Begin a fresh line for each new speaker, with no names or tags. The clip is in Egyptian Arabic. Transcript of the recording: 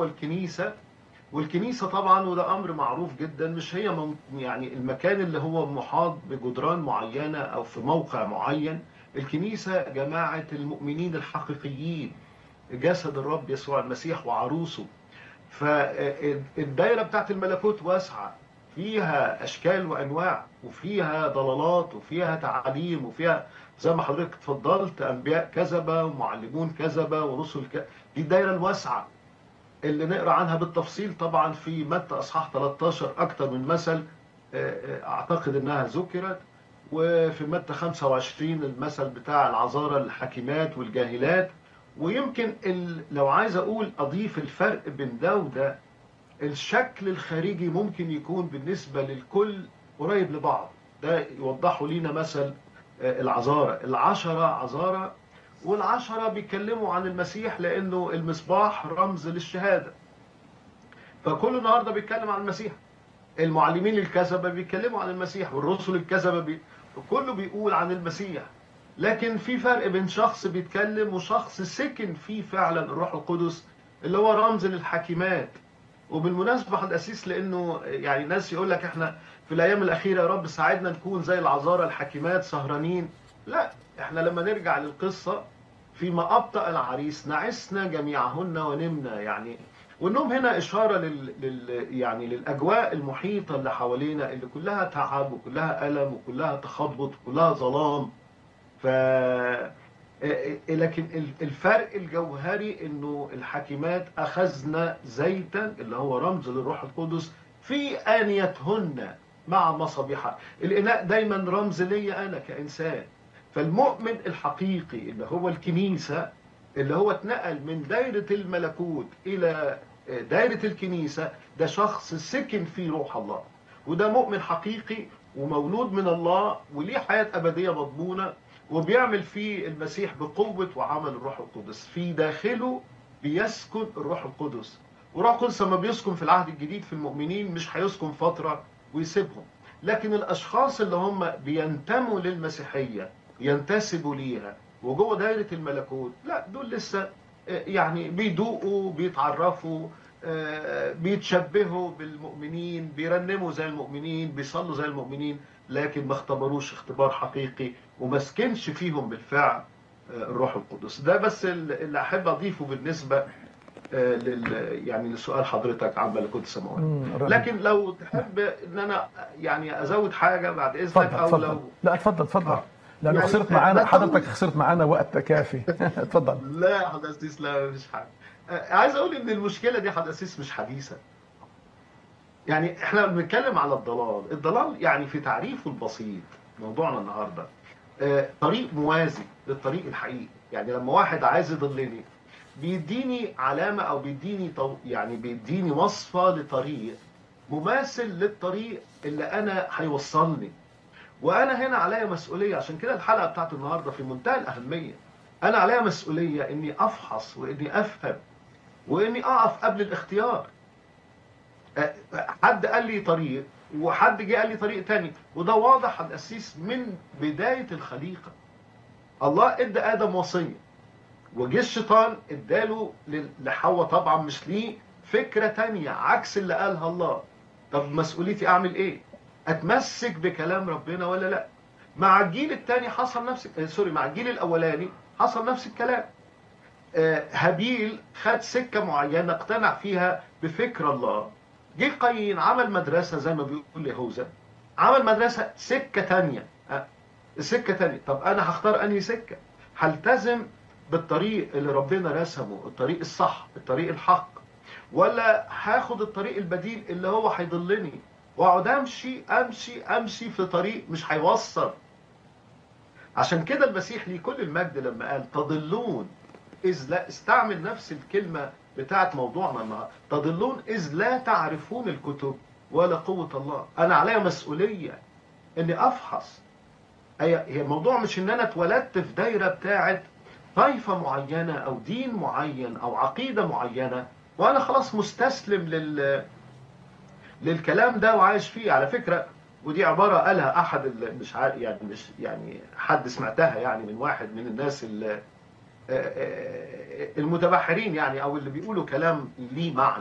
هو الكنيسة والكنيسة طبعا وده أمر معروف جدا مش هي من يعني المكان اللي هو محاط بجدران معينة أو في موقع معين الكنيسة جماعة المؤمنين الحقيقيين جسد الرب يسوع المسيح وعروسه فالدائرة بتاعت الملكوت واسعة فيها أشكال وأنواع وفيها ضلالات وفيها تعاليم وفيها زي ما حضرتك اتفضلت أنبياء كذبة ومعلمون كذبة ورسل كذبة دي الدائرة الواسعة اللي نقرا عنها بالتفصيل طبعا في متى اصحاح 13 اكتر من مثل اعتقد انها ذكرت وفي متى 25 المثل بتاع العذارى الحكيمات والجاهلات ويمكن ال... لو عايز اقول اضيف الفرق بين ده وده الشكل الخارجي ممكن يكون بالنسبه للكل قريب لبعض ده يوضحوا لينا مثل العذارى العشرة عذارى والعشرة بيتكلموا عن المسيح لأنه المصباح رمز للشهادة فكل النهاردة بيتكلم عن المسيح المعلمين الكذبة بيتكلموا عن المسيح والرسل الكذبة بي... كله بيقول عن المسيح لكن في فرق بين شخص بيتكلم وشخص سكن فيه فعلا الروح القدس اللي هو رمز للحكيمات وبالمناسبة حد أسيس لأنه يعني ناس يقول لك احنا في الأيام الأخيرة يا رب ساعدنا نكون زي العذارى الحكيمات سهرانين لا احنا لما نرجع للقصة فيما أبطأ العريس نعسنا جميعهن ونمنا يعني والنوم هنا إشارة لل... لل... يعني للأجواء المحيطة اللي حوالينا اللي كلها تعب وكلها ألم وكلها تخبط وكلها ظلام ف لكن الفرق الجوهري انه الحكيمات اخذنا زيتا اللي هو رمز للروح القدس في انيتهن مع مصابيحها الاناء دايما رمز ليا انا كانسان فالمؤمن الحقيقي اللي هو الكنيسة اللي هو اتنقل من دايرة الملكوت إلى دايرة الكنيسة ده شخص سكن في روح الله وده مؤمن حقيقي ومولود من الله وليه حياة أبدية مضمونة وبيعمل فيه المسيح بقوة وعمل الروح القدس في داخله بيسكن الروح القدس والروح القدس لما بيسكن في العهد الجديد في المؤمنين مش هيسكن فترة ويسيبهم لكن الأشخاص اللي هم بينتموا للمسيحية ينتسبوا ليها وجوه دايرة الملكوت لا دول لسه يعني بيدوقوا بيتعرفوا بيتشبهوا بالمؤمنين بيرنموا زي المؤمنين بيصلوا زي المؤمنين لكن ما اختبروش اختبار حقيقي وما سكنش فيهم بالفعل الروح القدس ده بس اللي احب اضيفه بالنسبه لل يعني لسؤال حضرتك عن ملكوت السماوات لكن لو تحب ان انا يعني ازود حاجه بعد اذنك او
اتفضل.
لو
لا اتفضل اتفضل
آه.
لانه
يعني
خسرت معانا
لا
حضرتك
طبعاً.
خسرت معانا وقت كافي اتفضل
لا يا حدثيس لا مفيش حاجه آه، عايز اقول ان المشكله دي حدثيس مش حديثه يعني احنا بنتكلم على الضلال الضلال يعني في تعريفه البسيط موضوعنا النهارده آه، طريق موازي للطريق الحقيقي يعني لما واحد عايز يضلني بيديني علامه او بيديني طو... يعني بيديني وصفه لطريق مماثل للطريق اللي انا هيوصلني وانا هنا عليا مسؤوليه عشان كده الحلقه بتاعت النهارده في منتهى الاهميه انا عليا مسؤوليه اني افحص واني افهم واني اقف قبل الاختيار أه، حد قال لي طريق وحد جه قال لي طريق تاني وده واضح الاسيس من بدايه الخليقه الله ادى ادم وصيه وجه الشيطان اداله ل- لحواء طبعا مش ليه فكره تانية عكس اللي قالها الله طب مسؤوليتي اعمل ايه اتمسك بكلام ربنا ولا لا مع الجيل الثاني حصل نفس آه، سوري مع الجيل الاولاني حصل نفس الكلام آه، هابيل خد سكه معينه اقتنع فيها بفكر الله جه قايين عمل مدرسه زي ما بيقول يهوذا عمل مدرسه سكه تانية آه، سكه تانية طب انا هختار انهي سكه هلتزم بالطريق اللي ربنا رسمه الطريق الصح الطريق الحق ولا هاخد الطريق البديل اللي هو هيضلني واقعد امشي امشي امشي في طريق مش هيوصل عشان كده المسيح ليه كل المجد لما قال تضلون اذ لا استعمل نفس الكلمه بتاعت موضوعنا النهارده تضلون اذ لا تعرفون الكتب ولا قوه الله انا عليا مسؤوليه اني افحص هي هي الموضوع مش ان انا اتولدت في دايره بتاعت طائفه معينه او دين معين او عقيده معينه وانا خلاص مستسلم لل للكلام ده وعايش فيه على فكره ودي عباره قالها احد ال- مش عارف يعني مش يعني حد سمعتها يعني من واحد من الناس اللي آه، آه، المتبحرين يعني او اللي بيقولوا كلام ليه معنى